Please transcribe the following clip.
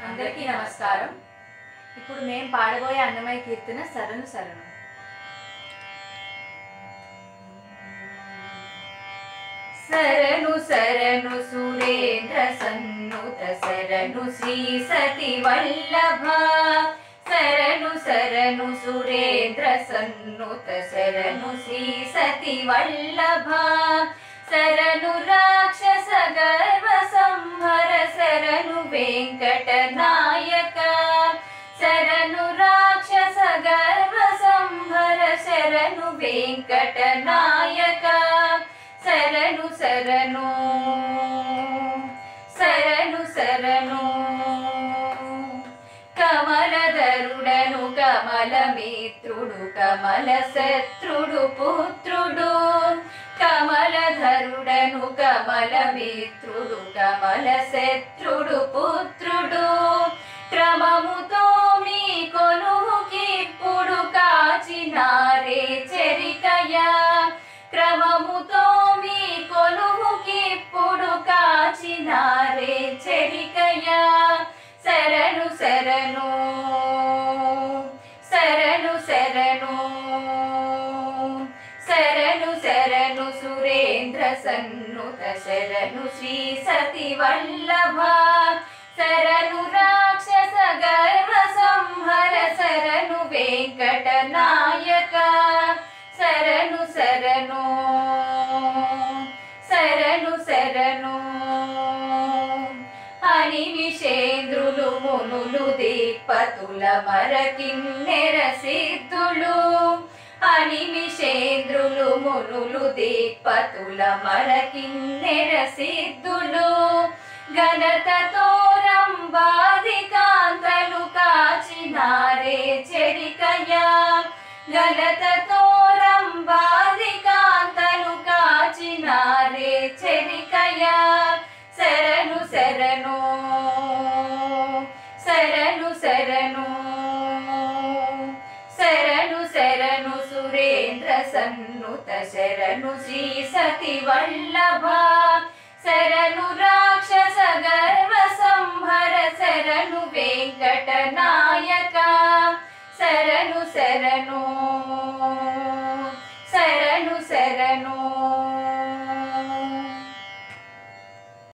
అందరికీ నమస్కారం ఇప్పుడు మేము పాడబోయే అన్నమయ్య కీర్తన శరణు శరణు శరణు శరణు సురేంద్ర సన్నుత శరణు శ్రీ సతి వల్లభ శరణు శరణు సురేంద్ర సన్నుత శరణు శ్రీ సతి వల్లభ శరణు రాక్షస గర్వ సంహర శరణు వెంకట నాయక శరణు రాక్షస గర్వ సంహర శరణు వెంకట నాయక శరణు శరణు శరణు శరణు కమలధరుడను కమలమిత్రుడు కమల శత్రుడు పుత్రుడు కమలధరుడను కమలమిత్రుడు కమల శత్రుడు పుత్రుడు క్రమముతో మీ కొలువుకిప్పుడు కాచినారే చెరికయా క్రమముతో మీ కొలువుకిప్పుడు కాచినారే చెరికయా శరణు శరణు శరణు శరణు శరణు శరణు సురేంద్ర సన్నుత శరణు శ్రీ సతి వల్లభ శరణు రాక్షస గర్వ సంహర శరణు వెంకట నాయక శరణు శరణు శరణు శరణు అనిమిషేంద్రులు మునులు దీపతుల మరకిన్నెర సిద్ధులు అనిమిషేంద్రులు మునులు దీపతుల మరకిన్నెర సిద్ధులు ఘనతతో రంబాది కాంతలు కాచినారే చెరికయా ఘనతతో రంబాది కాంతలు కాచినారే చెరికయా శరణు శరణు శరణు శరణు శరణు శరణు సురేంద్ర సన్నుత శరణు శ్రీ సతి వల్లభ శరణు రాక్షస గర్వ సంహర శరణు వెంకట నాయక శరణు శరణు